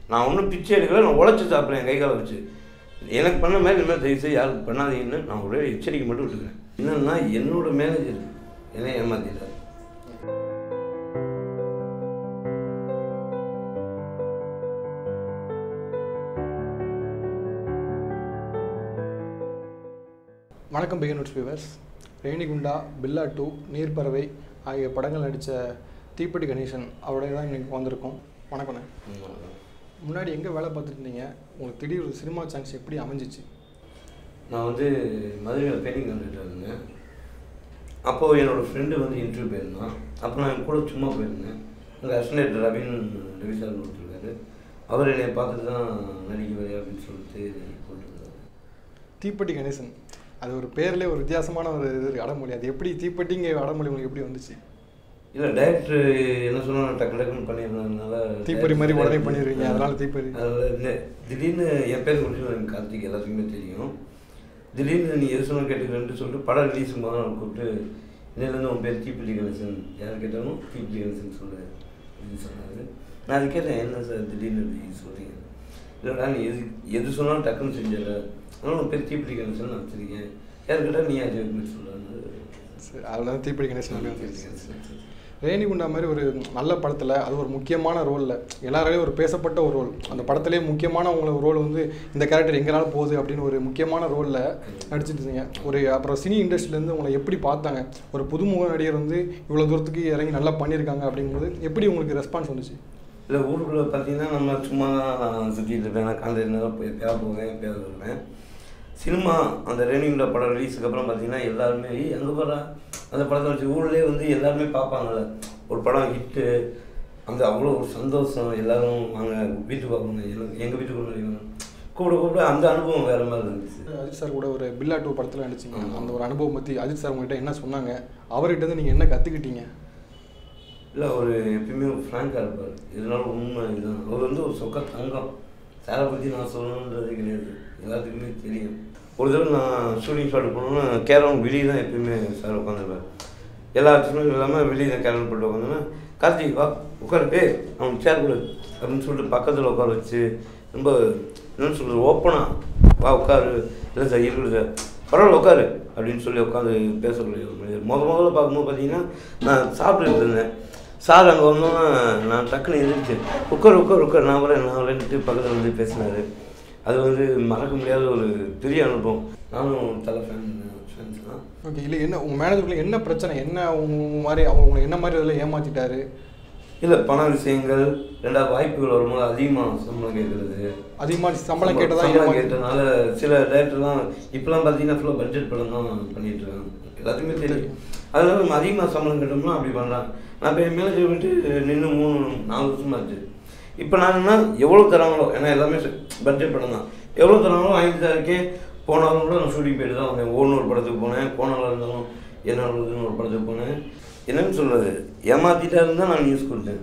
நான் ஒன்றும் பிச்சை எடுக்கல நான் உழைச்சி சாப்பிட்றேன் கை காலை வச்சு எனக்கு பண்ண மாதிரி இனிமேல் தயவு செய்து யாருக்கு பண்ணாதீங்கன்னு நான் ஒரே எச்சரிக்கை மட்டும் விட்டுக்கிறேன் என்னன்னா என்னோட மேனேஜர் என்னை ஏமாத்திட்டார் வணக்கம் பிகன் நோட்ஸ் வியூவர்ஸ் ரேணிகுண்டா பில்லா டூ நீர்ப்பறவை ஆகிய படங்கள் நடித்த தீப்பெட்டி கணேசன் அவருடைய தான் இன்னைக்கு வந்திருக்கோம் வணக்கண்ணே முன்னாடி எங்கே வேலை பார்த்துட்டு இருந்தீங்க உங்களுக்கு திடீர் ஒரு சினிமா சான்ஸ் எப்படி அமைஞ்சிச்சு நான் வந்து மதுரையில் பெயிண்டிங் கண்டுட்டு இருந்தேன் அப்போது என்னோடய ஃப்ரெண்டு வந்து இன்டர்வியூ போயிருந்தான் அப்போ நான் என் கூட சும்மா போயிருந்தேன் அங்கே அசிஸ்டன்ட் ரவின் ரவி சார் கொடுத்துருக்காரு அவர் என்னை பார்த்துட்டு தான் நடிக்க வரையா அப்படின்னு சொல்லிட்டு போட்டுருந்தாரு தீப்பெட்டி கணேசன் அது ஒரு பேர்லேயே ஒரு வித்தியாசமான ஒரு இது இருக்கு, அடமொழி அது எப்படி தீப்பெட்டிங்க அடமொழி உங்களுக்கு எப்படி வந்துச்சு இல்லை டேரக்டர் என்ன சொன்னால் டக்கு டக்குன்னு பண்ணிடுறதுனால தீப்பொறி மாதிரி உடனே பண்ணிடுவீங்க அதனால தீப்பொறி அதில் இந்த திடீர்னு என் பேர் குறித்து எனக்கு கார்த்திக் எல்லாத்துக்குமே தெரியும் திடீர்னு நீ எது சொன்னாலும் கேட்டுக்கிறேன்ட்டு சொல்லிட்டு படம் ரிலீஸ் முதல் நாள் கூப்பிட்டு இன்னிலேருந்து உன் பேர் தீப்பிள்ளி கணேசன் யார் கேட்டாலும் தீப்பிள்ளி கணேசன் சொல்லு அப்படின்னு சொன்னார் நான் அது கேட்டேன் என்ன சார் திடீர்னு இப்படி சொல்கிறீங்க இல்லைடா நீ எது எது சொன்னாலும் டக்குன்னு செஞ்சிட அதனால் உன் பேர் தீப்பிள்ளி கணேசன் நான் வச்சிருக்கேன் யார் கேட்டால் நீ யார் அப்படின்னு சொல்கிறாங்க சரி, அதில் தான் தீப்பெட்டி கணேசன் அப்படி வந்துருச்சு ரேணிகுண்டா மாதிரி ஒரு நல்ல படத்தில் அது ஒரு முக்கியமான ரோலில் எல்லாராலையும் ஒரு பேசப்பட்ட ஒரு ரோல் அந்த படத்துலேயே முக்கியமான உங்களை ரோல் வந்து இந்த கேரக்டர் எங்கனாலும் போகுது அப்படின்னு ஒரு முக்கியமான ரோலில் நடிச்சிட்டு இருந்தீங்க ஒரு அப்புறம் சினி இண்டஸ்ட்ரியிலேருந்து உங்களை எப்படி பார்த்தாங்க ஒரு புதுமுக நடிகர் வந்து இவ்வளோ தூரத்துக்கு இறங்கி நல்லா பண்ணியிருக்காங்க அப்படிங்கும்போது எப்படி உங்களுக்கு ரெஸ்பான்ஸ் வந்துச்சு இல்லை ஊருக்குள்ளே பார்த்தீங்கன்னா நம்ம சும்மா சுற்றிட்டு இருப்பேன் நான் காலையில் நேரம் போய் எப்பயாவது போவேன் எப்பயாவது வருவேன் சினிமா அந்த ரேணிங்குள்ள படம் ரிலீஸுக்கு அப்புறம் பார்த்தீங்கன்னா எல்லாருமே "ஏய், அங்கே போகிறா அந்த படத்தை வச்சு ஊர்லேயே வந்து எல்லாருமே பார்ப்பாங்கல்ல ஒரு படம் ஹிட்டு அந்த அவ்வளோ ஒரு சந்தோஷம் எல்லாரும் வாங்க வீட்டுக்கு பார்ப்பாங்க எல்லாம் எங்கள் வீட்டுக்கு ஒரு நாளைக்கு வாங்க. கூப்பிட கூப்பிட அந்த அனுபவம் வேறு மாதிரி இருந்துச்சு அஜித் சார் கூட ஒரு பில்லா டூ படத்தில் நடிச்சிங்க அந்த ஒரு அனுபவம் பற்றி அஜித் சார் உங்கள்கிட்ட என்ன சொன்னாங்க அவர்கிட்ட இருந்து நீங்கள் என்ன கற்றுக்கிட்டீங்க இல்லை அவர் எப்பயுமே ஒரு ஃப்ராங்காக இருப்பார் இதனால உண்மை இதுதான் அவர் வந்து ஒரு சொக்க தங்கம் சாரை பற்றி நான் சொல்லணுன்றது கிடையாது எல்லாத்துக்குமே தெரியும் ஒரு தடவை நான் ஷூட்டிங் ஸ்பாட் போனோன்னா கேரம் வெளியே தான் எப்பயுமே சார் உட்காந்துருப்பார் எல்லா இடத்துலையும் இல்லாமல் வெளியே தான் கேரம் போட்டு உட்காந்தோன்னா கார்த்திக் வா உட்காரு அவனுக்கு சேர் கொடு அப்படின்னு சொல்லிட்டு பக்கத்தில் உட்கார வச்சு ரொம்ப என்னன்னு சொல்கிறது ஓப்பனாக வா உட்காரு இல்லை சார் இருக்குது சார் பரவாயில்ல உட்காரு அப்படின்னு சொல்லி உட்காந்து பேசக்கூடிய ஒரு மனிதர் முத முதல்ல பார்க்கும்போது பார்த்தீங்கன்னா நான் சாப்பிட்டுட்டு இருந்தேன் சார் அங்கே வந்தோன்னா நான் டக்குன்னு எழுந்திரிச்சு உட்கார் உட்கார் உட்கார் நான் வரேன் நான் வரேன்ட்டு பக்கத்தில் வந்து பேசினார் அது வந்து மறக்க முடியாத ஒரு பெரிய அனுபவம் நானும் தலை ஃபேன் ஃபேன்ஸ் தான் ஓகே இல்லை என்ன உங்கள் மேனேஜருக்குள்ள என்ன பிரச்சனை என்ன உங்க மாதிரி அவங்க உங்களை என்ன மாதிரி இதில் ஏமாற்றிட்டாரு இல்லை பண விஷயங்கள் ரெண்டாவது வாய்ப்புகள் வரும்போது அதிகமாக சம்பளம் கேட்குறது அதிகமாக சம்பளம் கேட்டதா சம்பளம் ஏமாத்தி கேட்டனால சில டேரக்டர்லாம் இப்போலாம் பார்த்தீங்கன்னா ஃபுல்லாக பட்ஜெட் படம் தான் பண்ணிட்டு இருக்காங்க எல்லாத்துக்குமே தெரியும் அதனால நம்ம அதிகமாக சம்பளம் கேட்டோம்னா அப்படி பண்ணுறாங்க நான் இப்போ என் மேனேஜர் விட்டு நின்று மூணு நாலு வருஷமா ஆச்சு இப்போ நான் என்ன எவ்வளோ தராங்களோ ஏன்னா எல்லாமே பட்ஜெட் படம் தான் எவ்வளோ தராங்களோ வாங்கிட்டு தான் இருக்கேன் போனாலும் கூட நான் ஷூட்டிங் போயிட்டு தான் வந்தேன் ஓன்னு ஒரு படத்துக்கு போனேன் கோணால இருந்தாலும் என்ன உள்ளதுன்னு ஒரு படத்துக்கு போனேன் என்னன்னு சொல்கிறது ஏமாத்திட்டா இருந்தால் நான் நியூஸ் கொடுத்தேன்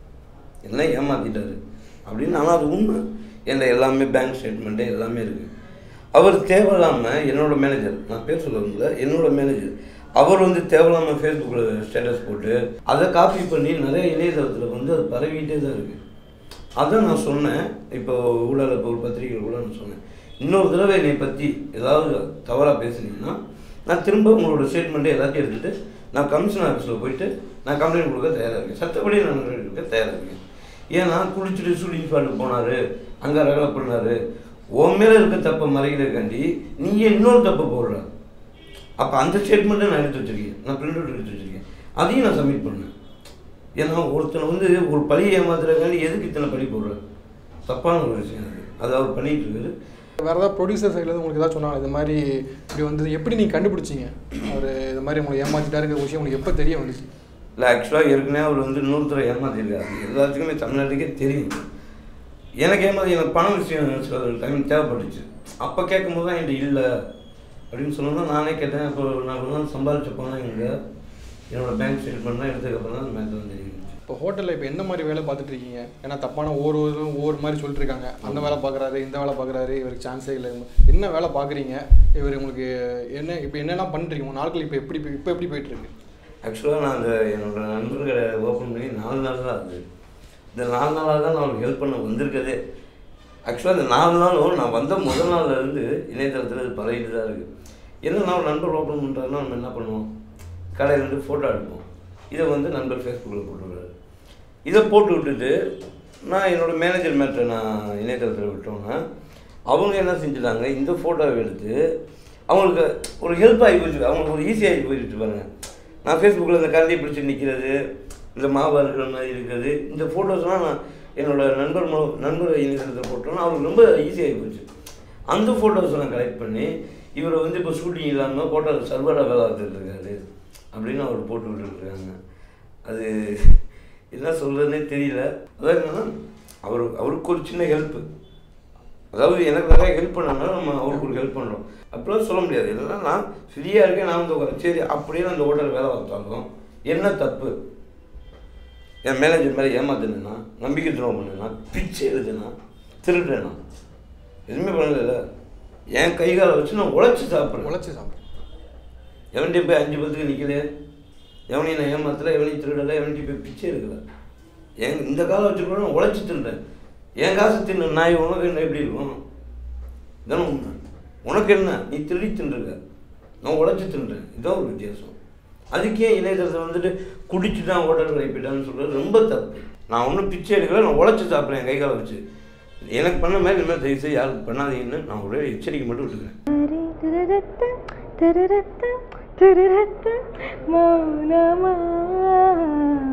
என்ன ஏமாத்திட்டாரு அப்படின்னு ஆனால் அது உண்மை என்கிட்ட எல்லாமே பேங்க் ஸ்டேட்மெண்ட்டு எல்லாமே இருக்குது அவர் தேவையில்லாமல் என்னோட மேனேஜர் நான் பேர் சொல்ல முடியல என்னோட மேனேஜர் அவர் வந்து தேவையில்லாமல் ஃபேஸ்புக்கில் ஸ்டேட்டஸ் போட்டு அதை காப்பி பண்ணி நிறைய இணையதளத்தில் வந்து அது பரவிட்டே தான் இருக்குது அதான் நான் சொன்னேன் இப்போ ஊழல் இப்போ ஒரு பத்திரிகையில் கூட நான் சொன்னேன் இன்னொரு தடவை என்னை பற்றி ஏதாவது தவறாக பேசுனீங்கன்னா நான் திரும்ப உங்களோட ஸ்டேட்மெண்ட்டை எல்லாத்தையும் எடுத்துகிட்டு நான் கமிஷன் ஆஃபீஸில் போயிட்டு நான் கம்ப்ளைண்ட் கொடுக்க தயாராக இருக்கேன் சட்டப்படி நான் நடவடிக்கை எடுக்க தயாராக இருக்கேன் ஏன்னா குளிச்சுட்டு ஷூட்டிங் ஸ்பாட்டுக்கு போனார் அங்கே ரகலை பண்ணார் உன் மேலே இருக்க தப்பை மறைக்கிறதுக்காண்டி நீங்கள் இன்னொரு தப்பை போடுற அப்போ அந்த ஸ்டேட்மெண்ட்டை நான் எடுத்து வச்சிருக்கேன் நான் பிரிண்ட் அவுட் எடுத்து வச்சிருக்கேன் அதையும் நான் சப்மிட் பண்ணேன் ஏன்னா ஒருத்தனை வந்து ஒரு பழியை ஏமாத்துறதுக்காண்டி எதுக்கு இத்தனை பழி போடுற தப்பான ஒரு விஷயம் அது அது அவர் பண்ணிட்டு இருக்காரு வேறு ஏதாவது ப்ரொடியூசர் சைட்லேருந்து உங்களுக்கு ஏதாவது சொன்னாங்க இது மாதிரி இப்படி வந்து எப்படி நீங்கள் கண்டுபிடிச்சீங்க அவர் இது மாதிரி உங்களை ஏமாற்றிட்டாருங்கிற விஷயம் உங்களுக்கு எப்போ தெரிய வந்துச்சு இல்லை ஆக்சுவலாக ஏற்கனவே அவர் வந்து இன்னொருத்தரை ஏமாத்திருக்காரு எல்லாத்துக்குமே தமிழ்நாட்டுக்கே தெரியும் எனக்கு ஏமாதி எனக்கு பண விஷயம் சில டைம் தேவைப்பட்டுச்சு அப்போ கேட்கும்போது தான் என்கிட்ட இல்லை அப்படின்னு சொன்னோன்னா நானே கேட்டேன் இப்போ நான் ஒரு நாள் சம்பாதிச்ச பணம் எங்கே என்னோட பேங்க் ஸ்டேட்மெண்ட்லாம் எடுத்ததுக்கப்புறம் தான் அந்த மேட்டர் தெரியும் இப்போ ஹோட்டலில் இப்போ என்ன மாதிரி வேலை பார்த்துட்டு இருக்கீங்க ஏன்னா தப்பான ஒவ்வொரு இதுவும் ஒவ்வொரு மாதிரி சொல்லிட்டு இருக்காங்க அந்த வேலை பார்க்குறாரு இந்த வேலை பார்க்குறாரு இவருக்கு சான்ஸே இல்லை என்ன வேலை பார்க்குறீங்க இவர் உங்களுக்கு என்ன இப்போ என்னெல்லாம் பண்ணுறீங்க உங்கள் நாட்கள் இப்போ எப்படி இப்போ எப்படி போயிட்டு இருக்கு ஆக்சுவலாக நான் அந்த என்னோட நண்பர்களை ஓப்பன் பண்ணி நாலு நாள் தான் ஆகுது இந்த நாலு நாளாக தான் நான் அவனுக்கு ஹெல்ப் பண்ண வந்திருக்கதே ஆக்சுவலாக இந்த நாலு நாளும் நான் வந்த முதல் நாள்ல இருந்து இணையதளத்தில் இது பழகிட்டு தான் இருக்குது என்ன ஒரு நண்பர் ஓப்பன் பண்ணுறாருன்னா நம்ம என்ன பண்ணுவோம் கடையில இருந்து ஃபோட்டோ எடுப்போம் இதை வந்து நண்பர் ஃபேஸ்புக்கில் போட்டு விடுறாரு இதை போட்டு விட்டுட்டு நான் என்னோட மேனேஜர் மேட்டை நான் இணையதளத்தில் விட்டோன்னா அவங்க என்ன செஞ்சுட்டாங்க இந்த ஃபோட்டோவை எடுத்து அவங்களுக்கு ஒரு ஹெல்ப் ஆகி போச்சு அவங்களுக்கு ஒரு ஈஸியாகி போயிடுச்சு பாருங்க நான் ஃபேஸ்புக்கில் இந்த கரண்டியை பிடிச்சி நிற்கிறது இந்த மாவு இருக்கிற மாதிரி இருக்கிறது இந்த ஃபோட்டோஸ்லாம் நான் என்னோட நண்பர் மூ நண்பர் இணையதளத்தில் போட்டோன்னா அவங்களுக்கு ரொம்ப ஈஸியாகி போச்சு அந்த ஃபோட்டோஸை நான் கலெக்ட் பண்ணி இவரை வந்து இப்போ ஷூட்டிங் இல்லாமல் ஃபோட்டோ சர்வராக வேலை பார்த்துட்டு இருக்காரு அப்படின்னு அவர் போட்டு விட்டுருக்காங்க அது என்ன சொல்கிறதுனே தெரியல அதாவது என்னன்னா அவர் அவருக்கு ஒரு சின்ன ஹெல்ப்பு அதாவது எனக்கு நிறைய ஹெல்ப் பண்ணனால நம்ம அவருக்கு ஒரு ஹெல்ப் பண்ணுறோம் அப்படிலாம் சொல்ல முடியாது இல்லைன்னா நான் ஃப்ரீயாக இருக்கேன் நான் வந்து உட்காரேன் சரி அப்படியே நான் அந்த ஹோட்டலில் வேலை பார்த்தாலும் என்ன தப்பு என் மேனேஜர் மேலே ஏமாத்துனா நம்பிக்கை துரோகம் பண்ணுனா பிச்சை எழுதுனா திருடுறேனா எதுவுமே பண்ணல என் கை காலை வச்சு நான் உழைச்சி சாப்பிட்றேன் உழைச்சி சாப்பிடும் எவன்கிட்ட போய் அஞ்சு பத்துக்கு நிற்கல எவனையும் நான் ஏமாத்தல எவனையும் திருடலை எவன்கிட்ட போய் பிச்சை எடுக்கல என் இந்த காலம் வச்சுக்கூட நான் உழைச்சி தின்றேன் என் காசு தின்னு நாய் உனக்கு என்ன எப்படி இருக்கும் இதானே உண்மை உனக்கு என்ன நீ திருடி தின்றுருக்க நான் உழைச்சி தின்றேன் இதான் ஒரு வித்தியாசம் அதுக்கே இணையதளத்தில் வந்துட்டு குடிச்சு தான் ஹோட்டல் கைப்பிட்டான்னு சொல்கிறது ரொம்ப தப்பு நான் ஒன்றும் பிச்சை எடுக்கல நான் உழைச்சி சாப்பிட்றேன் கை காலை வச்சு எனக்கு பண்ண மாதிரி இனிமேல் தயவு செய்து யாருக்கு பண்ணாதீங்கன்னு நான் ஒரே எச்சரிக்கை மட்டும் விட்டுக்கிறேன் திருரத்த திருரத்த திருரத்த மௌனமா